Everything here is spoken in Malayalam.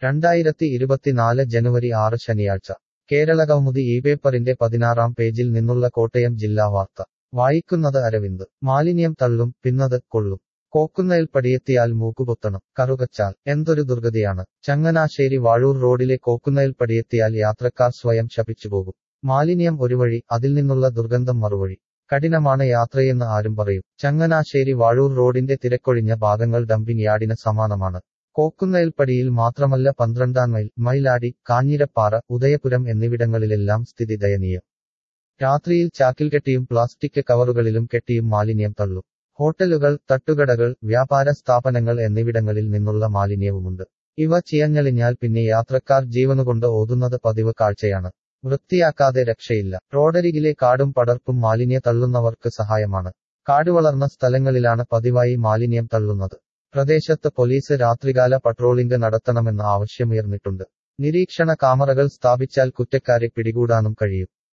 രണ്ടായിരത്തി ഇരുപത്തിനാല് ജനുവരി ആറ് ശനിയാഴ്ച കേരളകൗമുദി ഈ പേപ്പറിന്റെ പതിനാറാം പേജിൽ നിന്നുള്ള കോട്ടയം ജില്ലാ വാർത്ത വായിക്കുന്നത് അരവിന്ദ് മാലിന്യം തള്ളും പിന്നത് കൊള്ളും കോക്കുന്നേൽ പടിയെത്തിയാൽ മൂക്കുപൊത്തണം കറുകച്ചാൽ എന്തൊരു ദുർഗതിയാണ് ചങ്ങനാശ്ശേരി വാഴൂർ റോഡിലെ കോക്കുന്നേൽ പടിയെത്തിയാൽ യാത്രക്കാർ സ്വയം ശപിച്ചുപോകും മാലിന്യം ഒരു വഴി അതിൽ നിന്നുള്ള ദുർഗന്ധം മറുവഴി കഠിനമാണ് യാത്രയെന്ന് ആരും പറയും ചങ്ങനാശ്ശേരി വാഴൂർ റോഡിന്റെ തിരക്കൊഴിഞ്ഞ ഭാഗങ്ങൾ ഡംപിംഗ് യാർഡിന് സമാനമാണ് കോക്കുന്നേൽപ്പടിയിൽ മാത്രമല്ല പന്ത്രണ്ടാം മൈൽ മൈലാടി കാഞ്ഞിരപ്പാറ ഉദയപുരം എന്നിവിടങ്ങളിലെല്ലാം സ്ഥിതി ദയനീയം രാത്രിയിൽ ചാക്കിൽ കെട്ടിയും പ്ലാസ്റ്റിക് കവറുകളിലും കെട്ടിയും മാലിന്യം തള്ളും ഹോട്ടലുകൾ തട്ടുകടകൾ വ്യാപാര സ്ഥാപനങ്ങൾ എന്നിവിടങ്ങളിൽ നിന്നുള്ള മാലിന്യവുമുണ്ട് ഇവ ചിയഞ്ഞളിഞ്ഞാൽ പിന്നെ യാത്രക്കാർ ജീവനുകൊണ്ട് ഓതുന്നത് പതിവ് കാഴ്ചയാണ് വൃത്തിയാക്കാതെ രക്ഷയില്ല റോഡരികിലെ കാടും പടർപ്പും മാലിന്യ തള്ളുന്നവർക്ക് സഹായമാണ് കാടുവളർന്ന സ്ഥലങ്ങളിലാണ് പതിവായി മാലിന്യം തള്ളുന്നത് പ്രദേശത്ത് പോലീസ് രാത്രികാല പട്രോളിംഗ് നടത്തണമെന്ന ആവശ്യമുയർന്നിട്ടുണ്ട് നിരീക്ഷണ കാമറകൾ സ്ഥാപിച്ചാൽ കുറ്റക്കാരെ പിടികൂടാനും കഴിയും